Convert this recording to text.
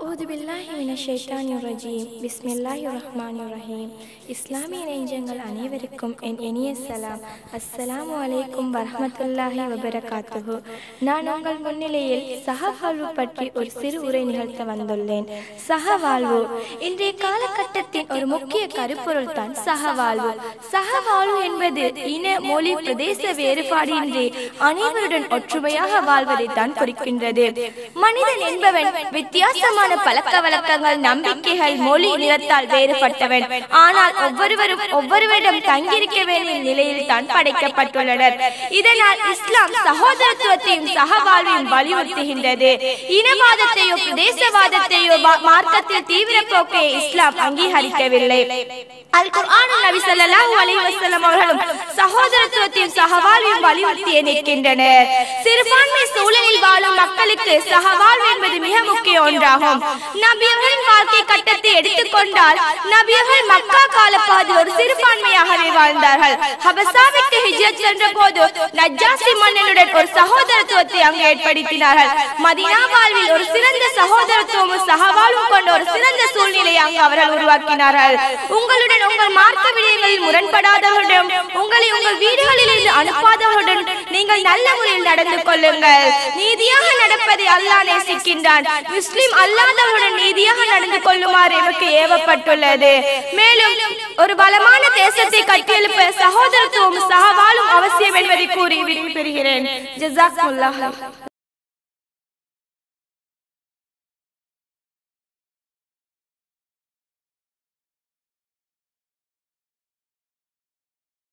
أعوذ بالله من الشيطان الرجيم بسم الله الرحمن الرحيم இஸ்லாமிய நெஞ்சங்கள் அனைவருக்கும் என் இனிய சலாம் அஸ்ஸலாமு அலைக்கும் வரஹ்மத்துல்லாஹி வபரகாத்துஹு நான் உங்கள் முன்னிலையில் சகவாழ்வு பற்றி ஒரு சிறு உரை நிகழ்த்த வந்துள்ளேன் சகவாழ்வு இன்றைய காலகட்டத்தின் ஒரு முக்கிய கருப்பொருள் தான் சகவாழ்வு சகவாழ்வு என்பது இன மொழி பிரதேச வேறுபாடு இன்றி அனைவருடன் ஒற்றுமையாக வாழ்வதை தான் குறிக்கின்றது மனிதன் என்பவன் வித்தியாசமான பழக்க வழக்கங்கள் நம்பிக்கைகள் மொழி நிறத்தால் வேறுபட்டவன் ஆனால் ஒவ்வொருவரும் ஒவ்வொருவரிடம் தங்கியிருக்க வேண்டிய நிலையில் தான் படைக்கப்பட்டுள்ளனர் இதனால் இஸ்லாம் சகோதரத்துவத்தையும் சகவாழ்வையும் வலியுறுத்துகின்றது இனவாதத்தையோ பிரதேசவாதத்தையோ மா- மார்க்கத்தில் தீவிர போக்கை இஸ்லாம் அங்கீகரிக்கவில்லை அல் குர்ஆனும் நபி ஸல்லல்லாஹு அலைஹி வஸல்லம் அவர்களும் சகோதரத்துவத்தையும் சகவாழ்வையும் வலியுறுத்தி நிற்கின்றனர் சிறுபான்மை சூழலில் வாழும் மக்களுக்கு சகவாழ்வு என்பது மிக முக்கிய ஒன்றாகும் நபியவர்களின் வாழ்க்கை கட்டத்தை எடுத்துக்கொண்டால் நபியவர்கள் மக்கா காலப்பகுதியில் ஒரு சிறுபான்மையாகவே வாழ்ந்தார்கள் ஹபசாவிற்கு ஹிஜ்ரத் சென்ற போது நஜ்ஜாசி மன்னனுடன் ஒரு சகோதரத்துவத்தை அங்கு ஏற்படுத்தினார்கள் மதீனா வாழ்வில் ஒரு சிறந்த சகோதரத்துவமும் சகவாழ்வும் கொண்ட ஒரு சிறந்த சூழ்நிலையை அங்கு அவர்கள் உருவாக்கினார்கள் உங்களுடன் உங்கள் மார்க்க விடயங்களில் முரண்படாதவர்களுடன் உங்களை உங்கள் வீடுகளில் இருந்து அனுப்பாதவர்களுடன் நீங்கள் நல்ல முறையில் நடந்து கொள்ளுங்கள் நீதியாக நடப்பதை அல்லாஹ் நேசிக்கின்றான் முஸ்லிம் அல்லாதவர்களுடன் நீதியாக நடந்து கொள்ளுமாறு எமக்கு ஏவப்பட்டுள்ளது மேலும் ஒரு பலமான தேசத்தை கட்டியெழுப்ப சகோதரத்துவம் சகவாழும் அவசியம் என்பதை கூறி விடைபெறுகிறேன் ஜஸாக்குல்லாஹ்